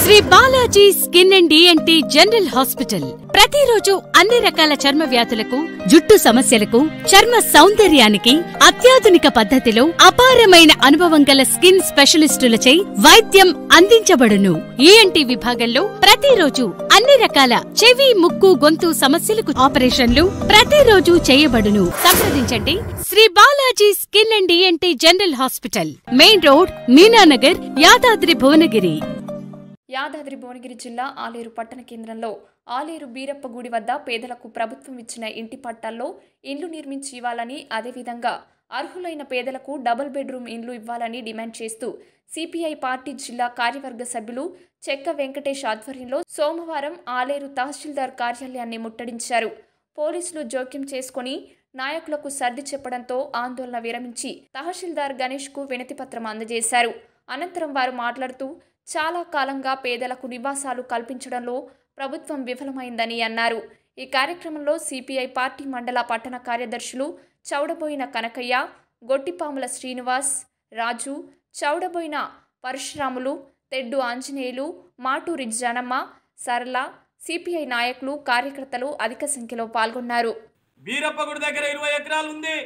Shri Balaji skin and ENT general hospital ప్రతిరోజు అన్ని రకాల చర్మ వ్యాధులకు జుట్టు సమస్యలకు చర్మ సౌందర్యానికి అత్యాధునిక పద్ధతిలో అపారమైన అనుభవం గల స్కిన్ స్పెషలిస్టులచే వైద్యం అందించబడును ఈఎన్టీ విభాగంలో ప్రతిరోజు అన్ని రకాల చెవి ముక్కు గొంతు సమస్యలకు ఆపరేషన్లు ప్రతిరోజు చేయబడును సంప్రదించండి Shri Balaji skin and ENT general hospital main road Meenanagar Yadadri Bhuvanagiri Yadadri Bhuvanagiri జిల్లా ఆలేరు పట్టణ కేంద్రంలో ఆలేరు బీరప్ప గుడి వద్ద పేదలకు ప్రభుత్వం ఇచ్చిన ఇంటి పట్టాల్లో ఇండ్లు నిర్మించి ఇవ్వాలని అదేవిధంగా అర్హులైన పేదలకు డబుల్ బెడ్రూమ్ ఇండ్లు ఇవ్వాలని డిమాండ్ చేస్తూ సిపిఐ పార్టీ జిల్లా కార్యవర్గ సభ్యులు చెక్క వెంకటేష్ ఆధ్వర్యంలో సోమవారం ఆలేరు తహసీల్దార్ కార్యాలయాన్ని ముట్టడించారు పోలీసులు జోక్యం చేసుకుని నాయకులకు సర్ది చెప్పడంతో ఆందోళన విరమించి తహసీల్దార్ గణేష్కు వినతిపత్రం అందజేశారు అనంతరం వారు మాట్లాడుతూ చాలా కాలంగా పేదలకు నివాసాలు కల్పించడంలో ప్రభుత్వం విఫలమైందని అన్నారు ఈ కార్యక్రమంలో సిపిఐ పార్టీ మండల పట్టణ కార్యదర్శులు చౌడబోయిన కనకయ్య గొట్టిపాముల శ్రీనివాస్ రాజు చౌడబోయిన పరశురాములు తెడ్డు ఆంజనేయులు మాటూరి జనమ్మ సరళ సిపిఐ నాయకులు కార్యకర్తలు అధిక సంఖ్యలో పాల్గొన్నారు బీరప్ప గుడి దగ్గర ఇరవై ఎకరాలు ఉంది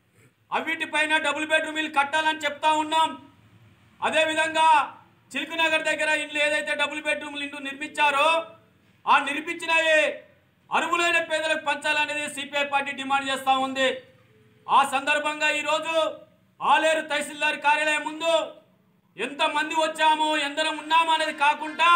అవిటిపైన డబుల్ బెడ్రూమ్ ఇల్లు కట్టాలని చెప్తా ఉన్నాం అదేవిధంగా చిలుకునగర్ దగ్గర ఇల్లు ఏదైతే డబుల్ బెడ్రూమ్ ఇల్లు నిర్మించారో ఆ నిర్మించినవి అరువులైన పేదలకు పంచాలనేది సిపిఐ పార్టీ డిమాండ్ చేస్తూ ఉంది ఆ సందర్భంగా ఈరోజు ఆలేరు తహసీల్దార్ కార్యాలయం ముందు ఎంతమంది వచ్చాము ఎందరం ఉన్నాము అనేది కాకుండా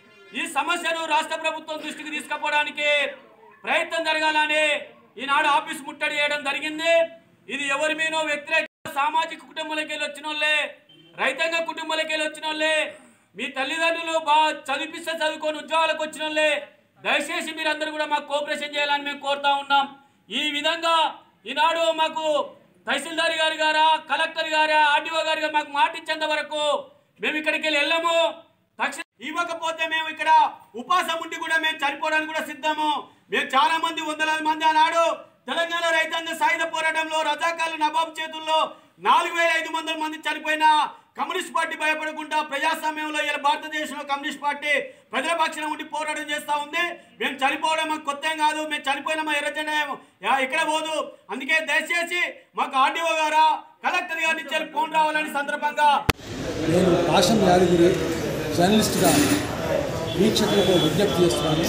ఈ సమస్యను రాష్ట్ర ప్రభుత్వం దృష్టికి తీసుకుపోవడానికి ప్రయత్నం జరగాలని ఈనాడు ఆఫీస్ ముట్టడి చేయడం జరిగింది ఇది ఎవరి మీనో వ్యతిరేక సామాజిక కుటుంబాలకి వెళ్ళి వచ్చిన వాళ్ళే రైతాంగ కుటుంబాలకి వెళ్ళి వచ్చిన వాళ్ళే మీ తల్లిదండ్రులు బాగా చదివిస్తే చదువుకొని ఉద్యోగాలకు వచ్చిన వాళ్ళే దయచేసి మీరందరూ కూడా మాకు కోఆపరేషన్ చేయాలని మేము కోరుతా ఉన్నాం ఈ విధంగా ఈనాడు మాకు తహసీల్దార్ గారి గారా కలెక్టర్ గారా ఆర్డీఓ గారి గారు మాకు మాట ఇచ్చేంత వరకు మేము ఇక్కడికి వెళ్ళి వెళ్ళము తక్షణ ఇవ్వకపోతే మేము ఇక్కడ ఉపాసం ఉండి కూడా మేము చనిపోవడానికి కూడా సిద్ధము మేము చాలా మంది వందలాది మంది ఆనాడు తెలంగాణ రైతాంగ సాయుధ పోరాటంలో రజాకాలు నవాబ్ చేతుల్లో నాలుగు వేల ఐదు వందల మంది చనిపోయిన కమ్యూనిస్ట్ పార్టీ భయపడకుండా ప్రజాస్వామ్యంలో ఇలా భారతదేశంలో కమ్యూనిస్ట్ పార్టీ ప్రజల పక్షాన ఉండి పోరాటం చేస్తూ ఉంది మేము చనిపోవడం మాకు కొత్త ఏం కాదు మేము చనిపోయిన మా ఎర్రజెండా ఏం- యా- ఎక్కడ పోదు అందుకే దయచేసి మాకు ఆర్డీఓ గారా కలెక్టర్ గారి నుంచి ఫోన్ రావాలని సందర్భంగా నేను పాషం యాదగిరి జర్నలిస్ట్గా వీక్షకులకు విజ్ఞప్తి చేస్తున్నాను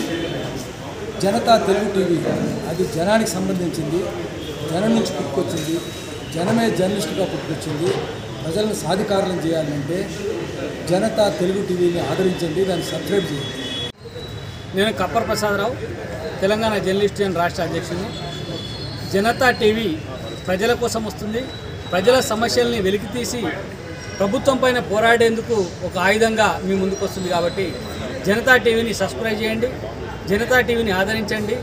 జనతా తెలుగు టీవీ అది జనానికి సంబంధించింది జనం నుంచి పుట్టుకొచ్చింది జనమే జర్నలిస్టుగా పుట్టుకొచ్చింది ప్రజలను సాధికారులను చేయాలంటే జనతా తెలుగు టీవీని ఆదరించండి దాన్ని సబ్స్క్రైబ్ చేయండి నేను కప్పర్ ప్రసాదరావు తెలంగాణ జర్నలిస్ట్ అండ్ రాష్ట్ర అధ్యక్షుని జనతా టీవీ ప్రజల కోసం వస్తుంది ప్రజల సమస్యల్ని వెలికితీసి ప్రభుత్వం పైన పోరాడేందుకు ఒక ఆయుధంగా మీ ముందుకు వస్తుంది కాబట్టి జనతా టీవీని సబ్స్క్రైబ్ చేయండి జనతా టీవీని ఆదరించండి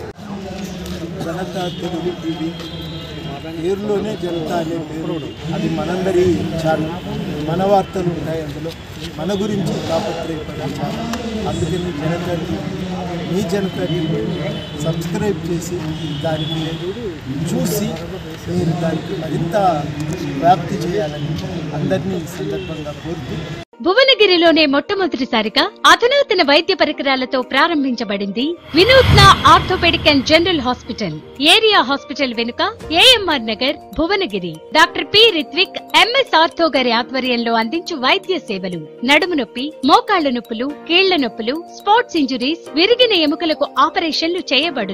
జనతా తెలుగు టీవీ పేరులోనే జనతా అనే పేరు ఉంది. అది మనందరి ఛానల్ మన వార్తలు ఉంటాయి అందులో మన గురించి తాపత్రయపడే ఛానల్ అందుకని జనతా టీవీ మీ జనతా టీవీ సబ్స్క్రైబ్ చేసి దానికి చూసి మీరు దానికి మరింత వ్యాప్తి చేయాలని అందరినీ ఈ సందర్భంగా కోరుతూ భువనగిరిలోనే మొట్టమొదటిసారిగా అధునాతన వైద్య పరికరాలతో ప్రారంభించబడింది వినూత్న orthopaedic and general hospital area hospital వెనుక AMR Nagar Bhuvanagiri doctor P Ritvik MS ortho గారి ఆధ్వర్యంలో అందించు వైద్య సేవలు నడుము నొప్పి మోకాళ్ల నొప్పులు కీళ్ల నొప్పులు స్పోర్ట్స్ ఇంజురీస్ విరిగిన ఎముకలకు ఆపరేషన్లు చేయబడు